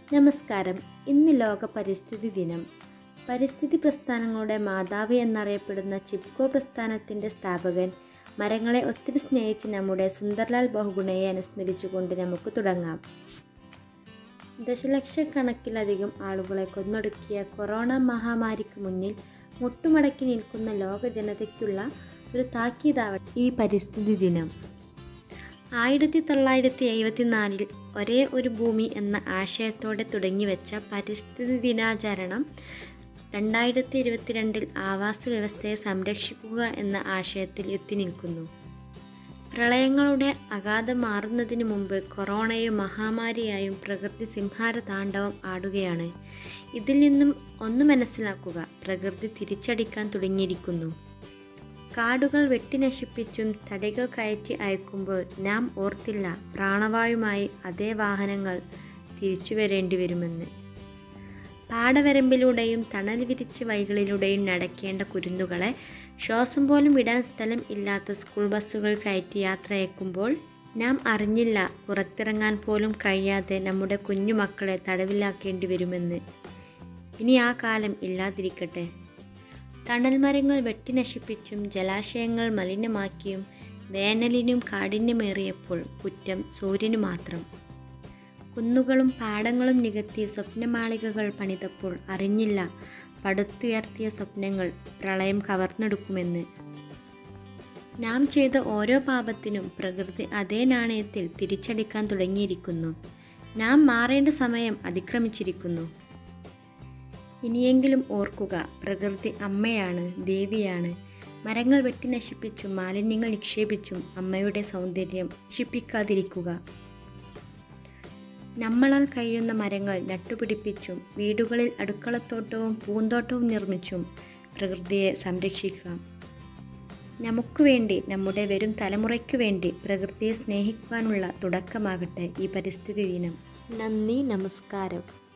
നമസ്കാരം ഇന്ന് ലോക പരിസ്ഥിതി ദിനം പരിസ്ഥിതി പ്രസ്ഥാനങ്ങളുടെ മാതാവ് എന്നറിയപ്പെടുന്ന ചിപ്കോ പ്രസ്ഥാനത്തിൻ്റെ സ്ഥാപകൻ മരങ്ങളെ ഒത്തിരി സ്നേഹിച്ച് നമ്മുടെ സുന്ദർലാൽ ബഹുഗുണയെ അനുസ്മരിച്ചുകൊണ്ട് നമുക്ക് തുടങ്ങാം ദശലക്ഷക്കണക്കിലധികം ആളുകളെ കൊന്നൊടുക്കിയ കൊറോണ മഹാമാരിക്ക് മുന്നിൽ മുട്ടുമടക്കി നിൽക്കുന്ന ലോക ജനതയ്ക്കുള്ള ഒരു താക്കീതാവട്ടെ ഈ പരിസ്ഥിതി ദിനം ആയിരത്തി തൊള്ളായിരത്തി എഴുപത്തിനാലിൽ ഒരേ ഒരു ഭൂമി എന്ന ആശയത്തോടെ തുടങ്ങിവെച്ച പരിസ്ഥിതി ദിനാചരണം രണ്ടായിരത്തി ഇരുപത്തിരണ്ടിൽ ആവാസ വ്യവസ്ഥയെ സംരക്ഷിക്കുക എന്ന ആശയത്തിൽ എത്തി നിൽക്കുന്നു പ്രളയങ്ങളുടെ അഗാധം മാറുന്നതിന് മുമ്പ് കൊറോണയും മഹാമാരിയായും പ്രകൃതി സിംഹാര താണ്ഡവം ആടുകയാണ് ഇതിൽ നിന്നും ഒന്ന് മനസ്സിലാക്കുക പ്രകൃതി തിരിച്ചടിക്കാൻ തുടങ്ങിയിരിക്കുന്നു കാടുകൾ വെട്ടിനശിപ്പിച്ചും തടികൾ കയറ്റി അയക്കുമ്പോൾ നാം ഓർത്തില്ല പ്രാണവായുമായി അതേ വാഹനങ്ങൾ തിരിച്ചു വരേണ്ടി വരുമെന്ന് പാടവരമ്പിലൂടെയും തണൽ വിരിച്ച വഴികളിലൂടെയും നടക്കേണ്ട കുരുന്നുകളെ ശ്വാസം പോലും വിടാൻ സ്ഥലം ഇല്ലാത്ത സ്കൂൾ ബസ്സുകൾ കയറ്റി യാത്ര അയക്കുമ്പോൾ നാം അറിഞ്ഞില്ല പുറത്തിറങ്ങാൻ പോലും കഴിയാതെ നമ്മുടെ കുഞ്ഞുമക്കളെ തടവിലാക്കേണ്ടി വരുമെന്ന് ഇനി ആ കാലം ഇല്ലാതിരിക്കട്ടെ തണൽ മരങ്ങൾ വെട്ടിനശിപ്പിച്ചും ജലാശയങ്ങൾ മലിനമാക്കിയും വേനലിനും കാഠിന്യമേറിയപ്പോൾ കുറ്റം സൂര്യനു മാത്രം കുന്നുകളും പാടങ്ങളും നികത്തി സ്വപ്നമാളികകൾ പണിതപ്പോൾ അറിഞ്ഞില്ല പടുത്തുയർത്തിയ സ്വപ്നങ്ങൾ പ്രളയം കവർന്നെടുക്കുമെന്ന് നാം ചെയ്ത ഓരോ പാപത്തിനും പ്രകൃതി അതേ നാണയത്തിൽ തിരിച്ചടിക്കാൻ തുടങ്ങിയിരിക്കുന്നു നാം മാറേണ്ട സമയം അതിക്രമിച്ചിരിക്കുന്നു ഇനിയെങ്കിലും ഓർക്കുക പ്രകൃതി അമ്മയാണ് ദേവിയാണ് മരങ്ങൾ വെട്ടി നശിപ്പിച്ചും മാലിന്യങ്ങൾ നിക്ഷേപിച്ചും അമ്മയുടെ സൗന്ദര്യം നശിപ്പിക്കാതിരിക്കുക നമ്മളാൽ കഴിയുന്ന മരങ്ങൾ നട്ടുപിടിപ്പിച്ചും വീടുകളിൽ അടുക്കളത്തോട്ടവും പൂന്തോട്ടവും നിർമ്മിച്ചും പ്രകൃതിയെ സംരക്ഷിക്കാം നമുക്ക് വേണ്ടി നമ്മുടെ വരും തലമുറയ്ക്കു വേണ്ടി പ്രകൃതിയെ സ്നേഹിക്കുവാനുള്ള തുടക്കമാകട്ടെ ഈ പരിസ്ഥിതി ദിനം നന്ദി നമസ്കാരം